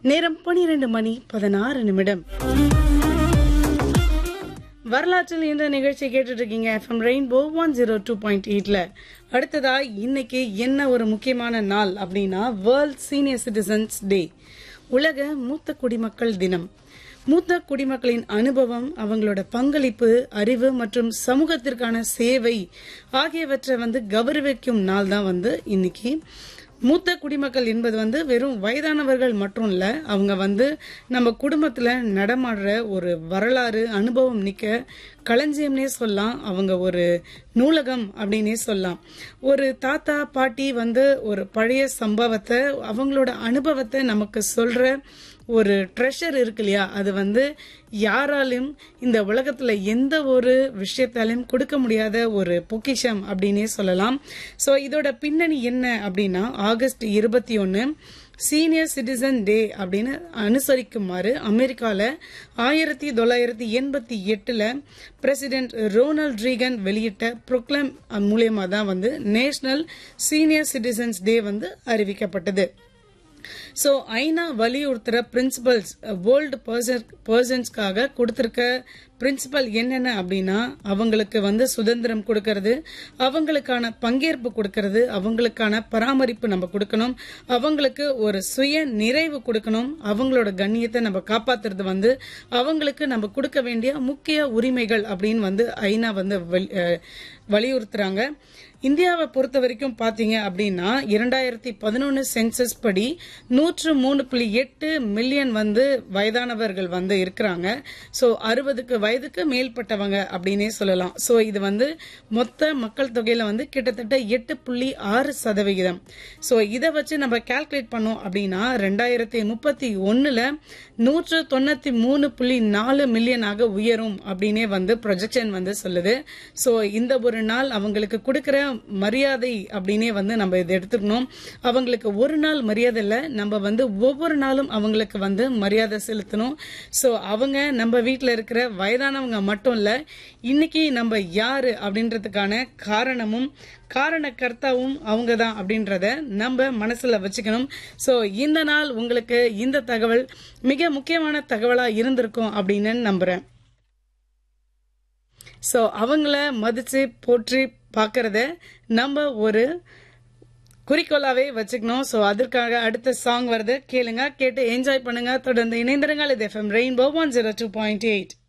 நேரம் பனிரெண்டு மணி பதினாறு நிமிடம் வரலாற்றில் இந்த நிகழ்ச்சி கேட்டுட்டு இருக்கீங்க FM rainbow one zero two point எயிட்ல அடுத்ததா இன்னைக்கு என்ன ஒரு முக்கியமான நாள் அப்படின்னா வேர்ல்ட் சீனியர் சிட்டிசன்ஸ் டே உலக மூத்த குடிமக்கள் தினம் மூத்த குடிமக்களின் அனுபவம் அவங்களோட பங்களிப்பு அறிவு மற்றும் சமூகத்திற்கான சேவை ஆகியவற்றை வந்து கௌரவிக்கும் நாள் தான் வந்து இன்னைக்கு மூத்த குடிமக்கள் என்பது வந்து வெறும் வயதானவர்கள் மட்டும் இல்ல அவங்க வந்து நம்ம குடும்பத்துல நடமாடுற ஒரு வரலாறு அனுபவம் நிக்க களஞ்சியம்னே சொல்லலாம் அவங்க ஒரு நூலகம் அப்படின்னே சொல்லலாம் ஒரு தாத்தா பாட்டி வந்து ஒரு பழைய சம்பவத்தை அவங்களோட அனுபவத்தை நமக்கு சொல்ற ஒரு ட்ரெஷர் இருக்கு இல்லையா அது வந்து யாராலும் இந்த உலகத்துல எந்த ஒரு விஷயத்தாலையும் கொடுக்க முடியாத ஒரு பொக்கிஷம் அப்படின்னே சொல்லலாம் சோ இதோட பின்னணி என்ன அப்படின்னா ஆகஸ்ட் இருபத்தி ஒன்னு சீனியர் சிட்டிசன் டே அப்படின்னு அனுசரிக்குமாறு அமெரிக்கால ஆயிரத்தி தொள்ளாயிரத்தி எண்பத்தி எட்டுல பிரசிடென்ட் ரோனால்ட் ரீகன் வெளியிட்ட ப்ரொக்ளம் மூலியமா தான் வந்து நேஷனல் சீனியர் சிட்டிசன்ஸ் டே வந்து அறிவிக்கப்பட்டது ஸோ ஐநா வலியுறுத்துற பிரின்சிபல்ஸ் வேர்ல்டு பர்சன்ஸ்க்காக கொடுத்திருக்க பிரின்சிபல் என்னென்ன அப்படின்னா அவங்களுக்கு வந்து சுதந்திரம் கொடுக்கறது அவங்களுக்கான பங்கேற்பு கொடுக்கறது அவங்களுக்கான பராமரிப்பு நம்ம கொடுக்கணும் அவங்களுக்கு ஒரு சுய நிறைவு கொடுக்கணும் அவங்களோட கண்ணியத்தை நம்ம காப்பாத்துறது வந்து அவங்களுக்கு நம்ம கொடுக்க வேண்டிய முக்கிய உரிமைகள் அப்படின்னு வந்து ஐநா வந்து வலியுறுத்துறாங்க இந்தியாவை பொறுத்த வரைக்கும் பாத்தீங்க அப்படின்னா இரண்டாயிரத்தி பதினொன்னு சென்சஸ் படி நூற்று மூணு புள்ளி எட்டு மில்லியன் வந்து வயதானவர்கள் வந்து இருக்கிறாங்க ஸோ அறுபதுக்கு வயதுக்கு மேல்பட்டவங்க அப்படின்னே சொல்லலாம் ஸோ இது வந்து மொத்த மக்கள் தொகையில வந்து கிட்டத்தட்ட எட்டு புள்ளி ஆறு சதவிகிதம் ஸோ இதை வச்சு நம்ம கால்குலேட் பண்ணோம் அப்படின்னா ரெண்டாயிரத்தி முப்பத்தி ஒன்னுல நூற்று தொண்ணூத்தி மூணு புள்ளி நாலு மில்லியனாக உயரும் அப்படின்னே வந்து ப்ரொஜெக்ஷன் வந்து சொல்லுது ஸோ இந்த ஒரு நாள் அவங்களுக்கு கொடுக்கிற மரியாதை அப்படின்னே வந்து நம்ம இதை எடுத்துக்கணும் அவங்களுக்கு ஒரு நாள் மரியாதை இல்லை நம்ம வந்து ஒவ்வொரு நாளும் அவங்களுக்கு வந்து மரியாதை செலுத்தணும் ஸோ அவங்க நம்ம வீட்டில் இருக்கிற வயதானவங்க மட்டும் இல்லை இன்னைக்கு நம்ம யாரு அப்படின்றதுக்கான காரணமும் காரணக்கர்த்தாவும் அவங்க தான் அப்படின்றத நம்ம மனசுல வச்சுக்கணும் ஸோ இந்த நாள் உங்களுக்கு இந்த தகவல் மிக முக்கியமான தகவலா இருந்திருக்கும் அப்படின்னு நம்புறேன் ஸோ அவங்கள மதிச்சு போற்றி பார்க்கறத நம்ம ஒரு குறிக்கோளாவே வச்சுக்கணும் ஸோ அதற்காக அடுத்த சாங் வருது கேளுங்க கேட்டு என்ஜாய் பண்ணுங்க தொடர்ந்து இணைந்திருங்கள் இது FM rainbow one zero two point eight